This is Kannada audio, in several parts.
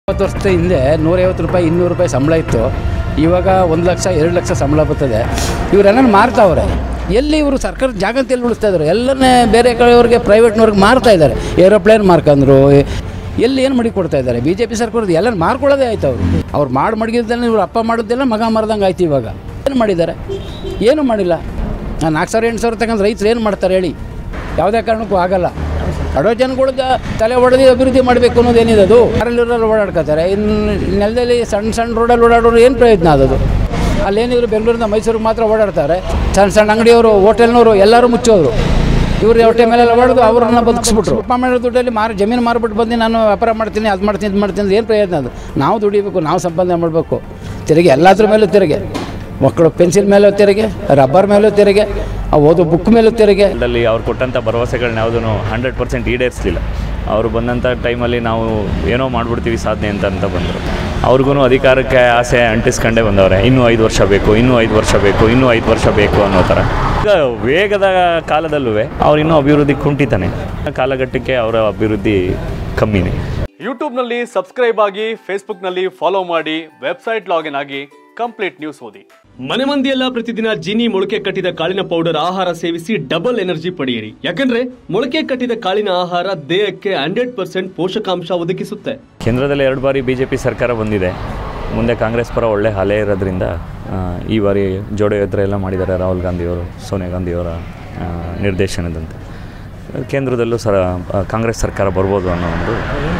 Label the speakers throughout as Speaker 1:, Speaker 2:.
Speaker 1: ಇಪ್ಪತ್ತು ವರ್ಷದ ಹಿಂದೆ ನೂರೈವತ್ತು ರೂಪಾಯಿ ಇನ್ನೂರು ರೂಪಾಯಿ ಸಂಬಳ ಇತ್ತು ಇವಾಗ ಒಂದು ಲಕ್ಷ ಎರಡು ಲಕ್ಷ ಸಂಬಳ ಬರ್ತದೆ ಇವರೆಲ್ಲ ಮಾರ್ತಾವ್ರೆ ಎಲ್ಲಿ ಇವರು ಸರ್ಕಾರದ ಜಾಗ ಅಂತ ಎಲ್ಲಿ ಉಳಿಸ್ತಾ ಇದ್ದಾರೆ ಎಲ್ಲನೇ ಬೇರೆ ಕಡೆಯವ್ರಿಗೆ ಪ್ರೈವೇಟ್ನವ್ರಿಗೆ ಮಾರ್ತಾ ಇದ್ದಾರೆ ಏರೋಪ್ಲೇನ್ ಮಾರ್ಕಂದ್ರು ಎಲ್ಲಿ ಏನು ಮಾಡಿ ಕೊಡ್ತಾ ಇದ್ದಾರೆ ಬಿ ಜೆ ಪಿ ಸರ್ಕಾರದ ಎಲ್ಲ ಮಾರ್ಕೊಳ್ಳೋದೇ ಆಯ್ತು ಅವರು ಅವ್ರು ಮಾಡಿ ಮಡಗಿದ್ದೆಲ್ಲ ಇವ್ರು ಅಪ್ಪ ಮಾಡಿದ್ದೆಲ್ಲ ಮಗ ಮಾರ್ದಂಗೆ ಆಯ್ತು ಇವಾಗ ಏನು ಮಾಡಿದ್ದಾರೆ ಏನೂ ಮಾಡಿಲ್ಲ ನಾನು ನಾಲ್ಕು ಸಾವಿರ ಎಂಟು ಸಾವಿರ ತಗೊಂಡು ರೈತರು ಏನು ಮಾಡ್ತಾರೆ ಹೇಳಿ ಯಾವುದೇ ಕಾರಣಕ್ಕೂ ಆಗಲ್ಲ ಅಡೋ ಜನಗಳು ತಲೆ ಹೊಡೆದು ಅಭಿವೃದ್ಧಿ ಮಾಡಬೇಕು ಅನ್ನೋದೇನಿದೆ ಅದು ಕಾರಲ್ಲಿರೋರು ಓಡಾಡ್ಕೋತಾರೆ ಇನ್ನು ನೆಲದಲ್ಲಿ ಸಣ್ಣ ಸಣ್ಣ ರೋಡಲ್ಲಿ ಓಡಾಡೋರು ಏನು ಪ್ರಯೋಜನ ಅದದು ಅಲ್ಲೇನಿದ್ರು ಬೆಂಗಳೂರಿಂದ ಮೈಸೂರಿಗೆ ಮಾತ್ರ ಓಡಾಡ್ತಾರೆ ಸಣ್ಣ ಸಣ್ಣ ಅಂಗಡಿಯವರು ಹೋಟೆಲ್ನವರು ಎಲ್ಲರೂ ಮುಚ್ಚೋದ್ರು ಇವ್ರು ಹೊಟ್ಟೆ ಮೇಲೆಲ್ಲ ಹೊಡೆದು ಅವ್ರನ್ನ ಬದುಕಿಸ್ಬಿಟ್ರು ಅಪ್ಪ ಮಾಡಿರೋ ದುಡ್ಡಲ್ಲಿ ಮಾರಿ ಜಮೀನು ಮಾರ್ಬಿಟ್ಟು ಬಂದು ನಾನು ವ್ಯಾಪಾರ ಮಾಡ್ತೀನಿ ಅದು ಮಾಡ್ತೀನಿ ಇದು ಮಾಡ್ತೀನಿ ಅಂದ್ರೆ ಏನು ಪ್ರಯೋಜನ ಅದು ನಾವು ದುಡಿಬೇಕು ನಾವು ಸಂಪಾದನೆ ಮಾಡಬೇಕು ತೆರಿಗೆ ಎಲ್ಲದ್ರ ಮೇಲೂ ತೆರಿಗೆ ಮಕ್ಕಳು ಪೆನ್ಸಿಲ್ ಮೇಲೂ ತೆರಿಗೆ ರಬ್ಬರ್ ಮೇಲೂ ತೆರಿಗೆ ಆ ಓದೋ ಬುಕ್ ಮೇಲೂ ತೆರಿಗೆ
Speaker 2: ಅಲ್ಲಿ ಅವ್ರು ಕೊಟ್ಟಂಥ ಭರವಸೆಗಳನ್ನ ಯಾವುದೂ ಹಂಡ್ರೆಡ್ ಪರ್ಸೆಂಟ್ ಈಡೇರಿಸಲಿಲ್ಲ ಅವರು ಬಂದಂಥ ಟೈಮಲ್ಲಿ ನಾವು ಏನೋ ಮಾಡ್ಬಿಡ್ತೀವಿ ಸಾಧನೆ ಅಂತ ಅಂತ ಬಂದರು ಅವ್ರಿಗೂ ಅಧಿಕಾರಕ್ಕೆ ಆಸೆ ಅಂಟಿಸ್ಕೊಂಡೇ ಬಂದವ್ರೆ ಇನ್ನೂ ಐದು ವರ್ಷ ಬೇಕು ಇನ್ನೂ ಐದು ವರ್ಷ ಬೇಕು ಇನ್ನೂ ಐದು ವರ್ಷ ಬೇಕು ಅನ್ನೋ ಥರ ಈಗ ವೇಗದ ಕಾಲದಲ್ಲೂ ಅವ್ರು ಇನ್ನೂ ಅಭಿವೃದ್ಧಿ ಕುಂಠಿತಾನೆ ಕಾಲಘಟ್ಟಕ್ಕೆ ಅವರ ಅಭಿವೃದ್ಧಿ ಕಮ್ಮಿನೇ
Speaker 3: ಯೂಟ್ಯೂಬ್ನಲ್ಲಿ ಸಬ್ಸ್ಕ್ರೈಬ್ ಆಗಿ ಫೇಸ್ಬುಕ್ನಲ್ಲಿ ಫಾಲೋ ಮಾಡಿ ವೆಬ್ಸೈಟ್ ಲಾಗಿನ್ ಆಗಿ ಕಂಪ್ಲೀಟ್ ನ್ಯೂಸ್ ಓದಿ
Speaker 4: ಮನೆ ಮಂದಿಯೆಲ್ಲ ಪ್ರತಿದಿನ ಜೀನಿ ಮೊಳಕೆ ಕಟ್ಟಿದ ಕಾಳಿನ ಪೌಡರ್ ಆಹಾರ ಸೇವಿಸಿ ಡಬಲ್ ಎನರ್ಜಿ ಪಡೆಯಿರಿ ಯಾಕಂದ್ರೆ ಮೊಳಕೆ ಕಟ್ಟಿದ ಕಾಳಿನ ಆಹಾರ ದೇಹಕ್ಕೆ ಹಂಡ್ರೆಡ್ ಪರ್ಸೆಂಟ್ ಪೋಷಕಾಂಶ ಒದಗಿಸುತ್ತೆ
Speaker 2: ಕೇಂದ್ರದಲ್ಲಿ ಎರಡು ಬಾರಿ ಬಿ ಜೆ ಪಿ ಸರ್ಕಾರ ಬಂದಿದೆ ಮುಂದೆ ಕಾಂಗ್ರೆಸ್ ಪರ ಒಳ್ಳೆ ಅಲೆ ಇರೋದ್ರಿಂದ ಆ, ಈ ಬಾರಿ ಜೋಡೋ ಯಾತ್ರೆ ಎಲ್ಲ ಮಾಡಿದ್ದಾರೆ ರಾಹುಲ್ ಗಾಂಧಿಯವರು ಸೋನಿಯಾ ಗಾಂಧಿಯವರ ಆ, ನಿರ್ದೇಶನದಂತೆ ಕೇಂದ್ರದಲ್ಲೂ ಸರ ಆ, ಕಾಂಗ್ರೆಸ್ ಸರ್ಕಾರ ಬರ್ಬೋದು ಅನ್ನೋ ಒಂದು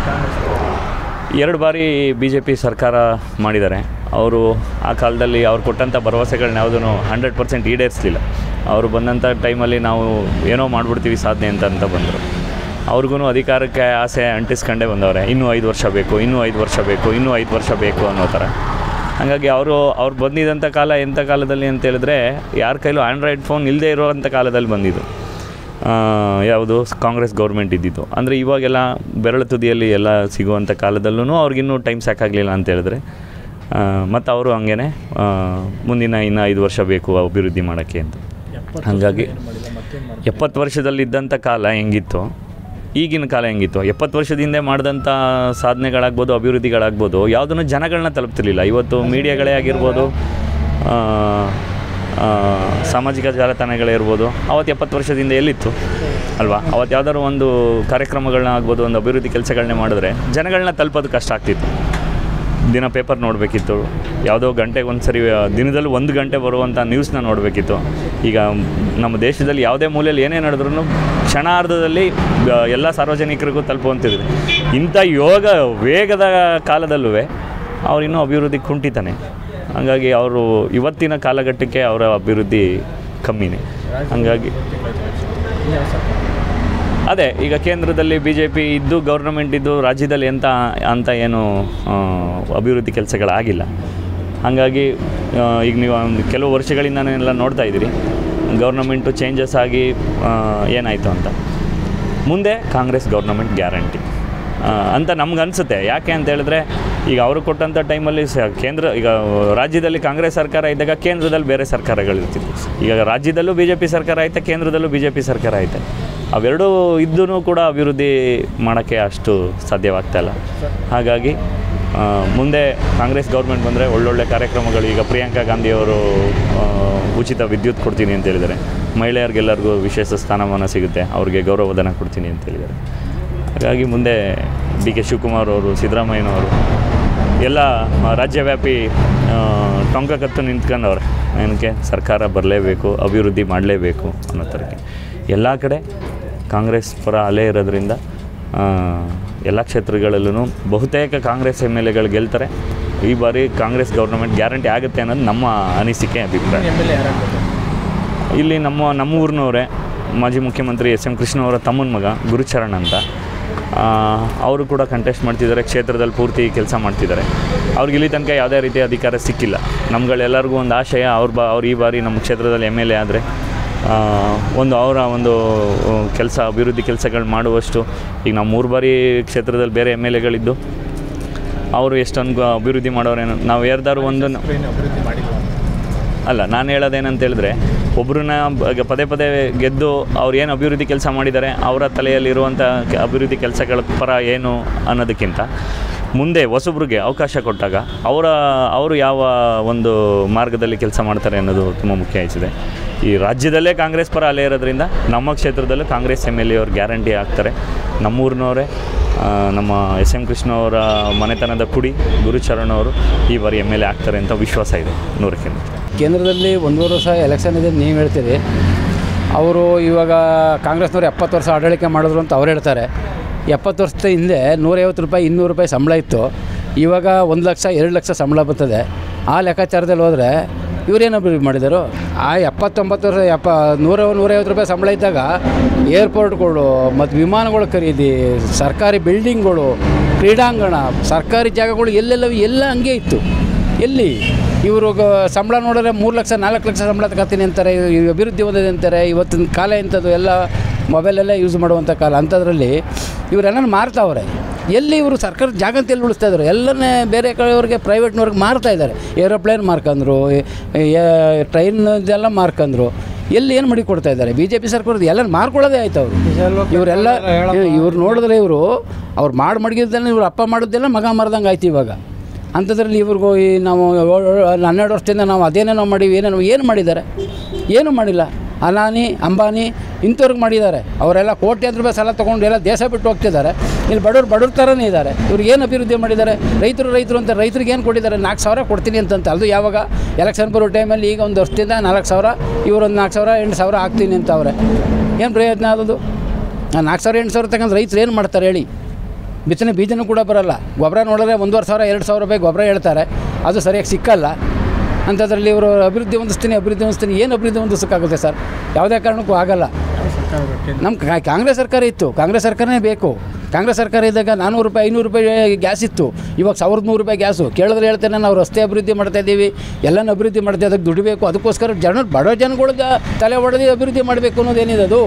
Speaker 2: ಎರಡು ಬಾರಿ ಬಿ ಜೆ ಪಿ ಸರ್ಕಾರ ಮಾಡಿದ್ದಾರೆ ಅವರು ಆ ಕಾಲದಲ್ಲಿ ಅವ್ರು ಕೊಟ್ಟಂಥ ಭರವಸೆಗಳನ್ನ ಯಾವುದೂ ಹಂಡ್ರೆಡ್ ಪರ್ಸೆಂಟ್ ಈಡೇರಿಸಲಿಲ್ಲ ಅವರು ಬಂದಂಥ ಟೈಮಲ್ಲಿ ನಾವು ಏನೋ ಮಾಡ್ಬಿಡ್ತೀವಿ ಸಾಧನೆ ಅಂತ ಅಂತ ಬಂದರು ಅವ್ರಿಗೂ ಅಧಿಕಾರಕ್ಕೆ ಆಸೆ ಅಂಟಿಸ್ಕೊಂಡೇ ಬಂದವ್ರೆ ಇನ್ನೂ ಐದು ವರ್ಷ ಬೇಕು ಇನ್ನೂ ಐದು ವರ್ಷ ಬೇಕು ಇನ್ನೂ ಐದು ವರ್ಷ ಬೇಕು ಅನ್ನೋ ಥರ ಹಾಗಾಗಿ ಅವರು ಅವ್ರು ಬಂದಿದ್ದಂಥ ಕಾಲ ಎಂಥ ಕಾಲದಲ್ಲಿ ಅಂತ ಹೇಳಿದ್ರೆ ಯಾರ ಕೈಲೂ ಆ್ಯಂಡ್ರಾಯ್ಡ್ ಫೋನ್ ಇಲ್ಲದೆ ಇರುವಂಥ ಕಾಲದಲ್ಲಿ ಬಂದಿದ್ದು ಆ, ಯಾವುದು ಕಾಂಗ್ರೆಸ್ ಗೌರ್ಮೆಂಟ್ ಇದ್ದಿದ್ದು ಅಂದರೆ ಇವಾಗೆಲ್ಲ ಬೆರಳು ತುದಿಯಲ್ಲಿ ಎಲ್ಲ ಸಿಗುವಂಥ ಕಾಲದಲ್ಲೂ ಅವ್ರಿಗಿನ್ನೂ ಟೈಮ್ ಸಾಕಾಗಲಿಲ್ಲ ಅಂತ ಹೇಳಿದ್ರೆ ಮತ್ತು ಅವರು ಹಂಗೇ ಮುಂದಿನ ಇನ್ನು ಐದು ವರ್ಷ ಬೇಕು ಅಭಿವೃದ್ಧಿ ಮಾಡೋಕ್ಕೆ ಅಂತ ಹಾಗಾಗಿ ಎಪ್ಪತ್ತು ವರ್ಷದಲ್ಲಿದ್ದಂಥ ಕಾಲ ಹೆಂಗಿತ್ತು ಈಗಿನ ಕಾಲ ಹೆಂಗಿತ್ತು ಎಪ್ಪತ್ತು ವರ್ಷದ ಹಿಂದೆ ಮಾಡಿದಂಥ ಸಾಧನೆಗಳಾಗ್ಬೋದು ಅಭಿವೃದ್ಧಿಗಳಾಗ್ಬೋದು ಯಾವುದನ್ನು ಜನಗಳನ್ನ ತಲುಪ್ತಿರ್ಲಿಲ್ಲ ಇವತ್ತು ಮೀಡಿಯಾಗಳೇ ಆಗಿರ್ಬೋದು ಆ, ಆ, ಸಾಮಾಜಿಕ ಜಾಲತಾಣಗಳೇ ಇರ್ಬೋದು ಅವತ್ತು ಎಪ್ಪತ್ತು ವರ್ಷದಿಂದ ಎಲ್ಲಿತ್ತು ಅಲ್ವಾ ಅವತ್ತು ಯಾವ್ದಾದ್ರು ಒಂದು ಕಾರ್ಯಕ್ರಮಗಳನ್ನ ಆಗ್ಬೋದು ಒಂದು ಅಭಿವೃದ್ಧಿ ಕೆಲಸಗಳನ್ನೇ ಮಾಡಿದ್ರೆ ಜನಗಳನ್ನ ತಲುಪೋದು ಕಷ್ಟ ಆಗ್ತಿತ್ತು ದಿನ ಪೇಪರ್ ನೋಡಬೇಕಿತ್ತು ಯಾವುದೋ ಗಂಟೆಗೆ ಒಂದು ಸರಿ ಆ, ದಿನದಲ್ಲಿ ಒಂದು ಗಂಟೆ ಬರುವಂಥ ನ್ಯೂಸ್ನ ನೋಡಬೇಕಿತ್ತು ಈಗ ನಮ್ಮ ದೇಶದಲ್ಲಿ ಯಾವುದೇ ಮೂಲೆಯಲ್ಲಿ ಏನೇ ನಡೆದ್ರೂ ಕ್ಷಣಾರ್ಧದಲ್ಲಿ ಎಲ್ಲ ಸಾರ್ವಜನಿಕರಿಗೂ ತಲುಪುವಂತಿದೆ ಇಂಥ ಯೋಗ ವೇಗದ ಕಾಲದಲ್ಲೂ ಅವ್ರು ಇನ್ನೂ ಅಭಿವೃದ್ಧಿ ಕುಂಠಿತಾನೆ ಹಾಗಾಗಿ ಅವರು ಇವತ್ತಿನ ಕಾಲಘಟ್ಟಕ್ಕೆ ಅವರ ಅಭಿವೃದ್ಧಿ ಕಮ್ಮಿನೇ ಹಾಗಾಗಿ ಅದೇ ಈಗ ಕೇಂದ್ರದಲ್ಲಿ ಬಿ ಜೆ ಪಿ ಇದ್ದು ಗೌರ್ನಮೆಂಟ್ ಇದ್ದು ರಾಜ್ಯದಲ್ಲಿ ಎಂಥ ಅಂತ ಏನು ಆ, ಅಭಿವೃದ್ಧಿ ಕೆಲಸಗಳಾಗಿಲ್ಲ ಹಾಗಾಗಿ ಆ, ಈಗ ನೀವು ಒಂದು ಕೆಲವು ವರ್ಷಗಳಿಂದನೆಲ್ಲ ನೋಡ್ತಾ ಇದ್ದೀರಿ ಗೌರ್ನಮೆಂಟು ಚೇಂಜಸ್ ಆಗಿ ಏನಾಯಿತು ಅಂತ ಮುಂದೆ ಕಾಂಗ್ರೆಸ್ ಗೌರ್ನಮೆಂಟ್ ಗ್ಯಾರಂಟಿ ಅಂತ ನಮ್ಗೆ ಅನಿಸುತ್ತೆ ಯಾಕೆ ಅಂತ ಹೇಳಿದ್ರೆ ಈಗ ಅವರು ಕೊಟ್ಟಂಥ ಟೈಮಲ್ಲಿ ಸ ಕೇಂದ್ರ ಈಗ ರಾಜ್ಯದಲ್ಲಿ ಕಾಂಗ್ರೆಸ್ ಸರ್ಕಾರ ಇದ್ದಾಗ ಕೇಂದ್ರದಲ್ಲಿ ಬೇರೆ ಸರ್ಕಾರಗಳಿರ್ತಿತ್ತು ಈಗ ರಾಜ್ಯದಲ್ಲೂ ಬಿ ಜೆ ಪಿ ಸರ್ಕಾರ ಐತೆ ಕೇಂದ್ರದಲ್ಲೂ ಬಿ ಜೆ ಪಿ ಸರ್ಕಾರ ಐತೆ ಅವೆರಡೂ ಇದ್ದೂ ಕೂಡ ಅಭಿವೃದ್ಧಿ ಮಾಡೋಕ್ಕೆ ಅಷ್ಟು ಸಾಧ್ಯವಾಗ್ತಾ ಇಲ್ಲ ಹಾಗಾಗಿ ಆ, ಮುಂದೆ ಕಾಂಗ್ರೆಸ್ ಗೌರ್ಮೆಂಟ್ ಬಂದರೆ ಒಳ್ಳೊಳ್ಳೆ ಕಾರ್ಯಕ್ರಮಗಳು ಈಗ ಪ್ರಿಯಾಂಕಾ ಗಾಂಧಿಯವರು ಆ, ಉಚಿತ ವಿದ್ಯುತ್ ಕೊಡ್ತೀನಿ ಅಂತ ಹೇಳಿದ್ದಾರೆ ಮಹಿಳೆಯರಿಗೆಲ್ಲರಿಗೂ ವಿಶೇಷ ಸ್ಥಾನಮಾನ ಸಿಗುತ್ತೆ ಅವ್ರಿಗೆ ಗೌರವಧನ ಕೊಡ್ತೀನಿ ಅಂತ ಹೇಳಿದ್ದಾರೆ ಹಾಗಾಗಿ ಮುಂದೆ ಡಿ ಕೆ ಶಿವಕುಮಾರ್ ಅವರು ಸಿದ್ದರಾಮಯ್ಯನವರು ಎಲ್ಲ ಆ, ರಾಜ್ಯವ್ಯಾಪಿ ಆ, ಟೊಂಕ ಕತ್ತು ನಿಂತ್ಕೊಂಡವ್ರೆ ಏನಕ್ಕೆ ಸರ್ಕಾರ ಬರಲೇಬೇಕು ಅಭಿವೃದ್ಧಿ ಮಾಡಲೇಬೇಕು ಅನ್ನೋ ಥರಕ್ಕೆ ಎಲ್ಲ ಕಡೆ ಕಾಂಗ್ರೆಸ್ ಪರ ಅಲೆ ಇರೋದ್ರಿಂದ ಎಲ್ಲ ಕ್ಷೇತ್ರಗಳಲ್ಲೂ ಬಹುತೇಕ ಕಾಂಗ್ರೆಸ್ ಎಮ್ ಎಲ್ ಎಗಳು ಗೆಲ್ತಾರೆ ಈ ಬಾರಿ ಕಾಂಗ್ರೆಸ್ ಗೌರ್ನಮೆಂಟ್ ಗ್ಯಾರಂಟಿ ಆಗುತ್ತೆ ಅನ್ನೋದು ನಮ್ಮ ಅನಿಸಿಕೆ ಅಭಿಪ್ರಾಯ ಇಲ್ಲಿ ನಮ್ಮ ನಮ್ಮ ಊರಿನವರೇ ಮಾಜಿ ಮುಖ್ಯಮಂತ್ರಿ ಎಸ್ ಎಂ ಕೃಷ್ಣ ಅವರ ತಮ್ಮನ ಮಗ ಗುರುಚರಣ್ ಅಂತ ಆ, ಅವರು ಕೂಡ ಕಂಟೆಸ್ಟ್ ಮಾಡ್ತಿದ್ದಾರೆ ಕ್ಷೇತ್ರದಲ್ಲಿ ಪೂರ್ತಿ ಕೆಲಸ ಮಾಡ್ತಿದ್ದಾರೆ ಅವ್ರಿಗೆ ಇಲ್ಲಿ ತನಕ ಯಾವುದೇ ರೀತಿಯ ಅಧಿಕಾರ ಸಿಕ್ಕಿಲ್ಲ ನಮ್ಗಳೆಲ್ಲರಿಗೂ ಒಂದು ಆಶಯ ಅವ್ರು ಬಾ ಅವ್ರು ಈ ಬಾರಿ ನಮ್ಮ ಕ್ಷೇತ್ರದಲ್ಲಿ ಎಮ್ ಎಲ್ ಎ ಆದರೆ ಒಂದು ಅವರ ಒಂದು ಕೆಲಸ ಅಭಿವೃದ್ಧಿ ಕೆಲಸಗಳು ಮಾಡುವಷ್ಟು ಈಗ ನಾವು ಮೂರು ಬಾರಿ ಕ್ಷೇತ್ರದಲ್ಲಿ ಬೇರೆ ಎಮ್ ಎಲ್ ಎಗಳಿದ್ದು ಅವರು ಎಷ್ಟೊಂದು ಅಭಿವೃದ್ಧಿ ಮಾಡೋರೇನು ನಾವು ಯಾರ್ದಾರು ಒಂದು ಅಲ್ಲ ನಾನು ಹೇಳೋದೇನಂತ ಹೇಳಿದ್ರೆ ಒಬ್ಬರನ್ನ ಬ- ಪದೇ ಪದೇ ಗೆದ್ದು ಅವ್ರು ಏನು ಅಭಿವೃದ್ಧಿ ಕೆಲಸ ಮಾಡಿದ್ದಾರೆ ಅವರ ತಲೆಯಲ್ಲಿರುವಂಥ ಕೆ- ಅಭಿವೃದ್ಧಿ ಕೆಲಸಗಳ ಪರ ಏನು ಅನ್ನೋದಕ್ಕಿಂತ ಮುಂದೆ ಹೊಸಬ್ರಿಗೆ ಅವಕಾಶ ಕೊಟ್ಟಾಗ ಅವರ ಅವರು ಯಾವ ಒಂದು ಮಾರ್ಗದಲ್ಲಿ ಕೆಲಸ ಮಾಡ್ತಾರೆ ಅನ್ನೋದು ತುಂಬ ಮುಖ್ಯ ಅನಿಸಿದೆ ಈ ರಾಜ್ಯದಲ್ಲೇ ಕಾಂಗ್ರೆಸ್ ಪರ ಅಲೆ ಇರೋದ್ರಿಂದ ನಮ್ಮ ಕ್ಷೇತ್ರದಲ್ಲೂ ಕಾಂಗ್ರೆಸ್ ಎಮ್ ಎಲ್ ಎ ಅವ್ರು ಗ್ಯಾರಂಟಿ ಆಗ್ತಾರೆ ನಮ್ಮೂರಿನವರೇ ಆ, ನಮ್ಮ ಎಸ್ ಎಂ ಕೃಷ್ಣ ಅವರ ಮನೆತನದ ಕುಡಿ ಗುರುಚರಣ್ ಅವರು ಈ ಬಾರಿ ಎಮ್ ಎಲ್ ಎ ಆಗ್ತಾರೆ ಅಂತ ವಿಶ್ವಾಸ ಇದೆ ನೂರಕ್ಕೆ ನೂರು
Speaker 1: ಕೇಂದ್ರದಲ್ಲಿ ಒಂದೂವರೆ ವರ್ಷ ಎಲೆಕ್ಷನ್ ಇದೆ ನೀವು ಹೇಳ್ತೀರಿ ಅವರು ಇವಾಗ ಕಾಂಗ್ರೆಸ್ನವ್ರು ಎಪ್ಪತ್ತು ವರ್ಷ ಆಡಳಿಕೆ ಮಾಡಿದ್ರು ಅಂತ ಅವ್ರು ಹೇಳ್ತಾರೆ ಎಪ್ಪತ್ತು ವರ್ಷದ ಹಿಂದೆ ನೂರೈವತ್ತು ರೂಪಾಯಿ ಇನ್ನೂರು ರೂಪಾಯಿ ಸಂಬಳ ಇತ್ತು ಇವಾಗ ಒಂದು ಲಕ್ಷ ಎರಡು ಲಕ್ಷ ಸಂಬಳ ಬರ್ತದೆ ಆ ಲೆಕ್ಕಾಚಾರದಲ್ಲಿ ಹೋದರೆ ಇವರೇನು ಅಭಿವೃದ್ಧಿ ಮಾಡಿದರು ಆ ಎಪ್ಪತ್ತೊಂಬತ್ತು ವರ್ಷ ಎಪ್ಪ ನೂರ ನೂರೈವತ್ತು ರೂಪಾಯಿ ಸಂಬಳ ಇದ್ದಾಗ ಏರ್ಪೋರ್ಟ್ಗಳು ಮತ್ತು ವಿಮಾನಗಳು ಖರೀದಿ ಸರ್ಕಾರಿ ಬಿಲ್ಡಿಂಗ್ಗಳು ಕ್ರೀಡಾಂಗಣ ಸರ್ಕಾರಿ ಜಾಗಗಳು ಎಲ್ಲೆಲ್ಲ ಎಲ್ಲ ಹಂಗೆ ಇತ್ತು ಎಲ್ಲಿ ಇವರು ಸಂಬಳ ನೋಡಿದ್ರೆ ಮೂರು ಲಕ್ಷ ನಾಲ್ಕು ಲಕ್ಷ ಸಂಬಳ ತಗೋತೀನಿ ಅಂತಾರೆ ಇವ್ ಅಭಿವೃದ್ಧಿ ಹೊಂದಿದೆ ಅಂತಾರೆ ಇವತ್ತಿನ ಕಾಲ ಇಂಥದ್ದು ಎಲ್ಲ ಮೊಬೈಲೆಲ್ಲ ಯೂಸ್ ಮಾಡುವಂಥ ಕಾಲ ಅಂಥದ್ರಲ್ಲಿ ಇವರೆಲ್ಲ ಮಾರ್ತಾವ್ರೆ ಎಲ್ಲಿ ಇವರು ಸರ್ಕಾರದ ಜಾಗ ಅಂತ ಎಲ್ಲಿ ಉಳಿಸ್ತಾ ಇದ್ದಾರೆ ಎಲ್ಲನೇ ಬೇರೆ ಕಡೆಯವ್ರಿಗೆ ಪ್ರೈವೇಟ್ನವ್ರಿಗೆ ಮಾರ್ತಾ ಇದ್ದಾರೆ ಏರೋಪ್ಲೇನ್ ಮಾರ್ಕಂದ್ರು ಟ್ರೈನ್ ಇದೆಲ್ಲ ಮಾರ್ಕಂದ್ರು ಎಲ್ಲಿ ಏನು ಮಾಡಿ ಕೊಡ್ತಾ ಇದ್ದಾರೆ ಬಿ ಜೆ ಪಿ ಸರ್ಕಾರದ ಎಲ್ಲ ಮಾರ್ಕೊಳ್ಳೋದೇ ಆಯ್ತು ಅವರು ಇವರೆಲ್ಲ ಇವ್ರು ನೋಡಿದ್ರೆ ಇವರು ಅವ್ರು ಮಾಡಿ ಮಡಗಿದ್ದೆಲ್ಲ ಇವ್ರು ಅಪ್ಪ ಮಾಡಿದ್ದೆಲ್ಲ ಮಗ ಮಾರ್ದಂಗೆ ಆಯ್ತು ಇವಾಗ ಅಂಥದ್ರಲ್ಲಿ ಇವ್ರಿಗೂ ಈ ನಾವು ಏಳ್- ಏಳ್- ಹನ್ನೆರಡು ವರ್ಷದಿಂದ ನಾವು ಅದೇನೇನೋ ಮಾಡೀವಿ ಏನೇನೋ ಏನು ಮಾಡಿದ್ದಾರೆ ಏನೂ ಮಾಡಿಲ್ಲ ಅನಾನಿ ಅಂಬಾನಿ ಇಂಥವ್ರಿಗೆ ಮಾಡಿದ್ದಾರೆ ಅವರೆಲ್ಲ ಕೋಟ್ಯಾಂತರ ರೂಪಾಯಿ ಸಾಲ ತೊಗೊಂಡು ಎಲ್ಲ ದೇಶ ಬಿಟ್ಟು ಹೋಗ್ತಿದ್ದಾರೆ ಇಲ್ಲಿ ಬಡವ್ರು ಬಡವ್ರ ಥರನೇ ಇದ್ದಾರೆ ಇವ್ರಿಗೆ ಏನು ಅಭಿವೃದ್ಧಿ ಮಾಡಿದ್ದಾರೆ ರೈತರು ರೈತರು ಅಂತ ರೈತರಿಗೆ ಏನು ಕೊಟ್ಟಿದ್ದಾರೆ ನಾಲ್ಕು ಸಾವಿರ ಕೊಡ್ತೀನಿ ಅಂತಂತ ಅದು ಯಾವಾಗ ಎಲೆಕ್ಷನ್ ಬರೋ ಟೈಮಲ್ಲಿ ಈಗ ಒಂದು ವರ್ಷದಿಂದ ನಾಲ್ಕು ಸಾವಿರ ಇವರೊಂದು ನಾಲ್ಕು ಸಾವಿರ ಎಂಟು ಸಾವಿರ ಹಾಕ್ತೀನಿ ಅಂತ ಅವ್ರೆ ಏನು ಪ್ರಯೋಜನ ಆದದು ಆ ನಾಲ್ಕು ಸಾವಿರ ಎಂಟು ಸಾವಿರ ತಗೊಂಡು ರೈತರು ಏನು ಮಾಡ್ತಾರೆ ಹೇಳಿ ಬಿತ್ತನೆ ಬೀಜನೂ ಕೂಡ ಬರಲ್ಲ ಗೊಬ್ಬರ ನೋಡಿದ್ರೆ ಒಂದೂವರೆ ಸಾವಿರ ಎರಡು ಸಾವಿರ ರೂಪಾಯಿ ಗೊಬ್ಬರ ಹೇಳ್ತಾರೆ ಅದು ಸರಿಯಾಗಿ ಸಿಕ್ಕಲ್ಲ ಅಂಥದ್ರಲ್ಲಿ ಇವರು ಅಭಿವೃದ್ಧಿ ಹೊಂದಿಸ್ತೀನಿ ಅಭಿವೃದ್ಧಿ ಹೊಂದಿಸ್ತೀನಿ ಏನು ಅಭಿವೃದ್ಧಿ ಹೊಂದಿಸೋಕ್ಕಾಗುತ್ತೆ ಸರ್ ಯಾವುದೇ ಕಾರಣಕ್ಕೂ ಆಗಲ್ಲ ನಮ್ಮ ಕಾ- ಕಾಂಗ್ರೆಸ್ ಸರ್ಕಾರ ಇತ್ತು ಕಾಂಗ್ರೆಸ್ ಸರ್ಕಾರನೇ ಬೇಕು ಕಾಂಗ್ರೆಸ್ ಸರ್ಕಾರ ಇದ್ದಾಗ ನಾನ್ನೂರು ರೂಪಾಯಿ ಐನೂರು ರೂಪಾಯಿ ಗ್ಯಾಸ್ ಇತ್ತು ಇವಾಗ ಸಾವಿರದ ನೂರು ರೂಪಾಯಿ ಗ್ಯಾಸು ಕೇಳಿದ್ರೆ ಹೇಳ್ತೇನೆ ನಾವು ರಸ್ತೆ ಅಭಿವೃದ್ಧಿ ಮಾಡ್ತಾ ಇದ್ದೀವಿ ಎಲ್ಲನೂ ಅಭಿವೃದ್ಧಿ ಮಾಡ್ತೀವಿ ಅದಕ್ಕೆ ದುಡಿಬೇಕು ಅದಕ್ಕೋಸ್ಕರ ಜನ ಬಡ ಜನಗಳಿಗೆ ತಲೆ ಹೊಡೆದು ಅಭಿವೃದ್ಧಿ ಮಾಡಬೇಕು ಅನ್ನೋದೇನಿದೆ ಅದು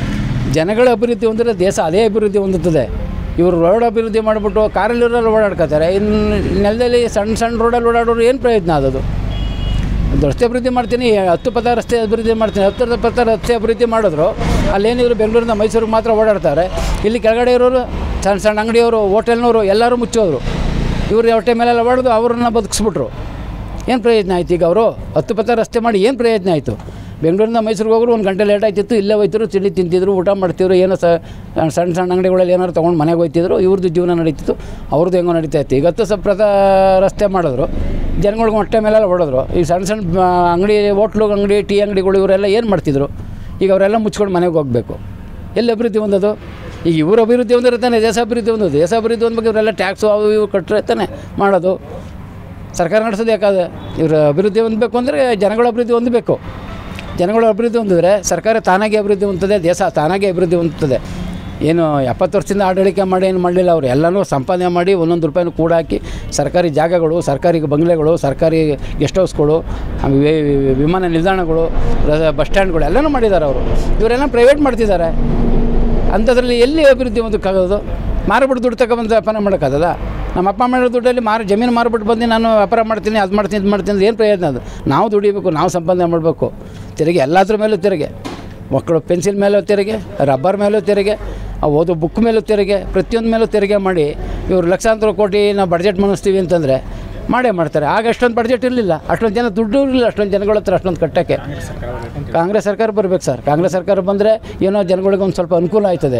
Speaker 1: ಜನಗಳ ಅಭಿವೃದ್ಧಿ ಹೊಂದಿದ್ರೆ ದೇಶ ಅದೇ ಅಭಿವೃದ್ಧಿ ಹೊಂದುತ್ತದೆ ಇವರು ರೋಡ್ ಅಭಿವೃದ್ಧಿ ಮಾಡಿಬಿಟ್ಟು ಕಾರಲ್ಲಿರೋರು ಓಡಾಡ್ಕೋತಾರೆ ಇನ್ನು ನೆಲದಲ್ಲಿ ಸಣ್ಣ ಸಣ್ಣ ರೋಡಲ್ಲಿ ಓಡಾಡೋರು ಏನು ಪ್ರಯೋಜನ ಆದದು ಒಂದು ರಸ್ತೆ ಅಭಿವೃದ್ಧಿ ಮಾಡ್ತೀನಿ ಹತ್ತು ಪಥ ರಸ್ತೆ ಅಭಿವೃದ್ಧಿ ಮಾಡ್ತೀನಿ ಹತ್ತು ಪಥ ರಸ್ತೆ ಅಭಿವೃದ್ಧಿ ಮಾಡಿದ್ರು ಅಲ್ಲೇನಿದ್ರು ಬೆಂಗಳೂರಿಂದ ಮೈಸೂರಿಗೆ ಮಾತ್ರ ಓಡಾಡ್ತಾರೆ ಇಲ್ಲಿ ಕೆಳಗಡೆ ಇರೋರು ಸಣ್ಣ ಸಣ್ಣ ಅಂಗಡಿಯವರು ಹೋಟೆಲ್ನವರು ಎಲ್ಲರೂ ಮುಚ್ಚೋದ್ರು ಇವರು ಹೊಟ್ಟೆ ಮೇಲೆಲ್ಲ ಹೊಡೆದು ಅವ್ರನ್ನ ಬದುಕಿಸ್ಬಿಟ್ರು ಏನು ಪ್ರಯೋಜನ ಆಯ್ತು ಈಗ ಅವರು ಹತ್ತು ಪಥ ರಸ್ತೆ ಮಾಡಿ ಏನು ಪ್ರಯೋಜನ ಆಯಿತು ಬೆಂಗಳೂರಿಂದ ಮೈಸೂರಿಗೆ ಹೋಗೋರು ಒಂದು ಗಂಟೆ ಲೇಟ್ ಆಯ್ತಿತ್ತು ಇಲ್ಲೇ ಹೋಯ್ತಿದ್ರು ತಿಂಡಿ ತಿಂತಿದ್ರು ಊಟ ಮಾಡ್ತಿದ್ರು ಏನೋ ಸ ಸಣ್ಣ ಸಣ್ಣ ಅಂಗಡಿಗಳಲ್ಲಿ ಏನಾದ್ರು ತೊಗೊಂಡು ಮನೆಗೆ ಹೋಯ್ತಿದ್ರು ಇವ್ರದ್ದು ಜೀವನ ನಡೀತಿತ್ತು ಅವ್ರದ್ದು ಹೆಂಗೋ ನಡೀತಾ ಇತ್ತು ಈಗ ಹತ್ತು ಸಪ್ರದ ರಸ್ತೆ ಮಾಡಿದ್ರು ಜನಗಳಿಗೆ ಹೊಟ್ಟೆ ಮೇಲೆಲ್ಲ ಹೊಡೆದ್ರು ಈ ಸಣ್ಣ ಸಣ್ಣ ಆ, ಅಂಗಡಿ ಹೋಟ್ಲು ಅಂಗಡಿ ಟೀ ಅಂಗಡಿಗಳು ಇವರೆಲ್ಲ ಏನು ಮಾಡ್ತಿದ್ರು ಈಗ ಅವರೆಲ್ಲ ಮುಚ್ಕೊಂಡು ಮನೆಗೆ ಹೋಗಬೇಕು ಎಲ್ಲಿ ಅಭಿವೃದ್ಧಿ ಹೊಂದೋದು ಈಗ ಇವರು ಅಭಿವೃದ್ಧಿ ಹೊಂದಿದ್ರೆ ತಾನೆ ದೇಶ ಅಭಿವೃದ್ಧಿ ಹೊಂದೋದು ದೇಶ ಅಭಿವೃದ್ಧಿ ಹೊಂದ್ಬೇಕು ಇವರೆಲ್ಲ ಟ್ಯಾಕ್ಸು ಅವು ಇವು ಕಟ್ಟರೆ ತಾನೆ ಮಾಡೋದು ಸರ್ಕಾರ ನಡೆಸೋದು ಯಾಕಾದ್ರೆ ಇವರು ಅಭಿವೃದ್ಧಿ ಹೊಂದಬೇಕು ಅಂದರೆ ಜನಗಳ ಅಭಿವೃದ್ಧಿ ಹೊಂದಬೇಕು ಜನಗಳ ಅಭಿವೃದ್ಧಿ ಹೊಂದಿದ್ರೆ ಸರ್ಕಾರ ತಾನಾಗೆ ಅಭಿವೃದ್ಧಿ ಹೊಂದುತ್ತದೆ ದೇಶ ತಾನಾಗೆ ಅಭಿವೃದ್ಧಿ ಹೊಂದುತ್ತದೆ ಏನು ಎಪ್ಪತ್ತು ವರ್ಷದಿಂದ ಆಡಳಿಕೆ ಮಾಡಿ ಏನು ಮಾಡಲಿಲ್ಲ ಅವರು ಎಲ್ಲನೂ ಸಂಪಾದನೆ ಮಾಡಿ ಒಂದೊಂದು ರೂಪಾಯಿನೂ ಕೂಡ ಹಾಕಿ ಸರ್ಕಾರಿ ಜಾಗಗಳು ಸರ್ಕಾರಿ ಬಂಗ್ಲೆಗಳು ಸರ್ಕಾರಿ ಗೆಸ್ಟ್ ಹೌಸ್ಗಳು ಆಮೇಲೆ ವಿ- ವಿಮಾನ ನಿಲ್ದಾಣಗಳು ರ- ಬಸ್ ಸ್ಟ್ಯಾಂಡ್ಗಳು ಎಲ್ಲನೂ ಮಾಡಿದ್ದಾರೆ ಅವರು ಇವರೆಲ್ಲ ಪ್ರೈವೇಟ್ ಮಾಡ್ತಿದ್ದಾರೆ ಅಂಥದ್ರಲ್ಲಿ ಎಲ್ಲಿ ಅಭಿವೃದ್ಧಿ ಹೊಂದಕ್ಕಾಗೋದು ಮಾರ್ಬಿಟ್ಟು ದುಡ್ಡು ತಗೊಬಂದು ವ್ಯಾಪಾರ ಮಾಡೋಕ್ಕಾಗದ ನಮ್ಮ ಅಪ್ಪ ಮಾಡೋ ದುಡ್ಡಲ್ಲಿ ಮಾರು ಜಮೀನು ಮಾರ್ಬಿಟ್ಟು ಬಂದು ನಾನು ವ್ಯಾಪಾರ ಮಾಡ್ತೀನಿ ಅದು ಮಾಡ್ತೀನಿ ಇದು ಮಾಡ್ತೀನಿ ಏನು ಪ್ರಯೋಜನ ಅದು ನಾವು ದುಡಿಬೇಕು ನಾವು ಸಂಪಾದನೆ ಮಾಡಬೇಕು ತೆರಿಗೆ ಎಲ್ಲದ್ರ ಮೇಲೂ ತೆರಿಗೆ ಮಕ್ಕಳು ಪೆನ್ಸಿಲ್ ಮೇಲೂ ತೆರಿಗೆ ರಬ್ಬರ್ ಮೇಲೂ ತೆರಿಗೆ ಆ ಓದೋ ಬುಕ್ ಮೇಲೂ ತೆರಿಗೆ ಪ್ರತಿಯೊಂದು ಮೇಲೂ ತೆರಿಗೆ ಮಾಡಿ ಇವರು ಲಕ್ಷಾಂತರ ಕೋಟಿ ನಾವು ಬಡ್ಜೆಟ್ ಮಾಡಿಸ್ತೀವಿ ಅಂತಂದರೆ ಮಾಡೇ ಮಾಡ್ತಾರೆ ಆಗ ಅಷ್ಟೊಂದು ಬಡ್ಜೆಟ್ ಇರಲಿಲ್ಲ ಅಷ್ಟೊಂದು ಜನ ದುಡ್ಡು ಇರಲಿಲ್ಲ ಅಷ್ಟೊಂದು ಜನಗಳ ಹತ್ರ ಅಷ್ಟೊಂದು ಕಟ್ಟೋಕ್ಕೆ ಕಾಂಗ್ರೆಸ್ ಸರ್ಕಾರ ಬರ್ಬೇಕು ಸರ್ ಕಾಂಗ್ರೆಸ್ ಸರ್ಕಾರ ಬಂದರೆ ಏನೋ ಜನಗಳಿಗೆ ಒಂದು ಸ್ವಲ್ಪ ಅನುಕೂಲ ಆಯ್ತದೆ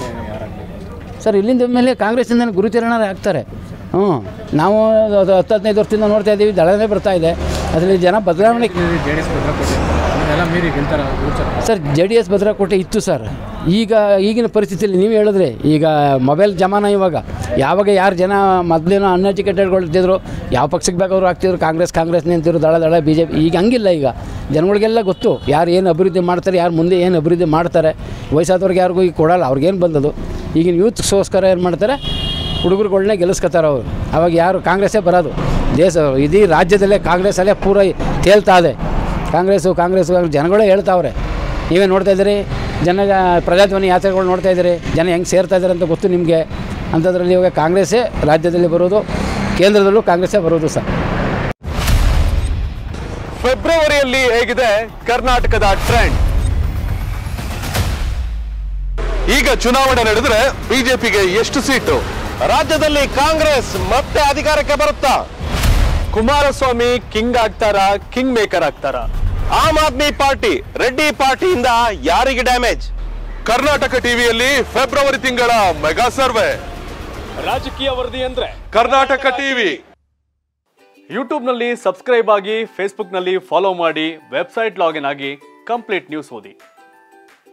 Speaker 1: ಸರ್ ಇಲ್ಲಿಂದ ಮೇಲೆ ಕಾಂಗ್ರೆಸ್ಸಿಂದ ಗುರುಚರಣರೇ ಆಗ್ತಾರೆ ಹ್ಞೂ ನಾವು ಅದು ಹತ್ತು ಹದಿನೈದು ವರ್ಷದಿಂದ ನೋಡ್ತಾ ಇದ್ದೀವಿ ದಳನೇ ಬರ್ತಾ ಇದೆ ಅದರಲ್ಲಿ ಜನ ಬದಲಾವಣೆ ಸರ್ ಜೆ ಡಿ ಎಸ್ ಭದ್ರಕೋಟೆ ಇತ್ತು ಸರ್ ಈಗ ಈಗಿನ ಪರಿಸ್ಥಿತಿಯಲ್ಲಿ ನೀವು ಹೇಳಿದ್ರೆ ಈಗ ಮೊಬೈಲ್ ಜಮಾನ ಇವಾಗ ಯಾವಾಗ ಯಾರು ಜನ ಮೊದಲೇನೋ ಅನ್ಎಜುಕೇಟೆಡ್ಗಳು ಇರ್ತಿದ್ರು ಯಾವ ಪಕ್ಷಕ್ಕೆ ಬೇಕಾದ್ರು ಆಗ್ತಿದ್ರು ಕಾಂಗ್ರೆಸ್ ಕಾಂಗ್ರೆಸ್ ನಿಂತಿದ್ರು ದಳ ದಳ ಬಿ ಜೆ ಪಿ ಈಗ ಹಂಗಿಲ್ಲ ಈಗ ಜನಗಳಿಗೆಲ್ಲ ಗೊತ್ತು ಯಾರು ಏನು ಅಭಿವೃದ್ಧಿ ಮಾಡ್ತಾರೆ ಯಾರು ಮುಂದೆ ಏನು ಅಭಿವೃದ್ಧಿ ಮಾಡ್ತಾರೆ ವಯಸ್ಸಾದವ್ರಿಗೆ ಯಾರಿಗೂ ಈಗ ಕೊಡಲ್ಲ ಅವ್ರಿಗೇನು ಬಂದದು ಈಗಿನ ಯೂತ್ಸ್ಗೋಸ್ಕರ ಏನು ಮಾಡ್ತಾರೆ ಹುಡುಗರುಗಳನ್ನೇ ಗೆಲ್ಲಿಸ್ಕೊತಾರೆ ಅವರು ಅವಾಗ ಯಾರು ಕಾಂಗ್ರೆಸ್ಸೇ ಬರೋದು ದೇಶ ಇಡೀ ರಾಜ್ಯದಲ್ಲೇ ಕಾಂಗ್ರೆಸ್ಸಲ್ಲೇ ಪೂರ ತೇಲ್ತಾ ಇದೆ ಕಾಂಗ್ರೆಸ್ಸು ಕಾಂಗ್ರೆಸ್ಸು ಕಾಂಗ್ರೆಸ್ ಜನಗಳೇ ಹೇಳ್ತಾವ್ರೆ ನೀವೇ ನೋಡ್ತಾ ಇದ್ದೀರಿ ಜನ ಪ್ರಜಾಧ್ವನಿ ಯಾತ್ರೆಗಳು ನೋಡ್ತಾ ಇದ್ದೀರಿ ಜನ ಹೆಂಗೆ ಸೇರ್ತಾ ಇದ್ದಾರೆ ಅಂತ ಗೊತ್ತು ನಿಮಗೆ ಅಂಥದ್ರಲ್ಲಿ ಇವಾಗ ಕಾಂಗ್ರೆಸ್ಸೇ ರಾಜ್ಯದಲ್ಲಿ ಬರೋದು ಕೇಂದ್ರದಲ್ಲೂ ಕಾಂಗ್ರೆಸ್ಸೇ ಬರೋದು ಸರ್
Speaker 3: ಫೆಬ್ರವರಿಯಲ್ಲಿ ಹೇಗಿದೆ ಕರ್ನಾಟಕದ ಟ್ರೆಂಡ್
Speaker 5: ಈಗ ಚುನಾವಣೆ ನಡೆದ್ರೆ ಬಿಜೆಪಿಗೆ ಎಷ್ಟು ಸೀಟು ರಾಜ್ಯದಲ್ಲಿ ಕಾಂಗ್ರೆಸ್ ಮತ್ತೆ ಅಧಿಕಾರಕ್ಕೆ ಬರುತ್ತಾ
Speaker 3: ಕುಮಾರಸ್ವಾಮಿ ಕಿಂಗ್ ಆಗ್ತಾರ ಕಿಂಗ್ ಮೇಕರ್ ಆಗ್ತಾರ
Speaker 5: ಆಮ್ ಆದ್ಮಿ ಪಾರ್ಟಿ ರೆಡ್ಡಿ ಪಾರ್ಟಿಯಿಂದ ಯಾರಿಗೆ ಡ್ಯಾಮೇಜ್
Speaker 6: ಕರ್ನಾಟಕ ಟಿವಿಯಲ್ಲಿ ಫೆಬ್ರವರಿ ತಿಂಗಳ ಮೆಗಾ ಸರ್ವೆ
Speaker 3: ರಾಜಕೀಯ ವರದಿ ಅಂದ್ರೆ
Speaker 6: ಕರ್ನಾಟಕ ಟಿವಿ
Speaker 3: ಯೂಟ್ಯೂಬ್ನಲ್ಲಿ ಸಬ್ಸ್ಕ್ರೈಬ್ ಆಗಿ ಫೇಸ್ಬುಕ್ನಲ್ಲಿ ಫಾಲೋ ಮಾಡಿ ವೆಬ್ಸೈಟ್ ಲಾಗಿನ್ ಆಗಿ ಕಂಪ್ಲೀಟ್ ನ್ಯೂಸ್ ಓದಿ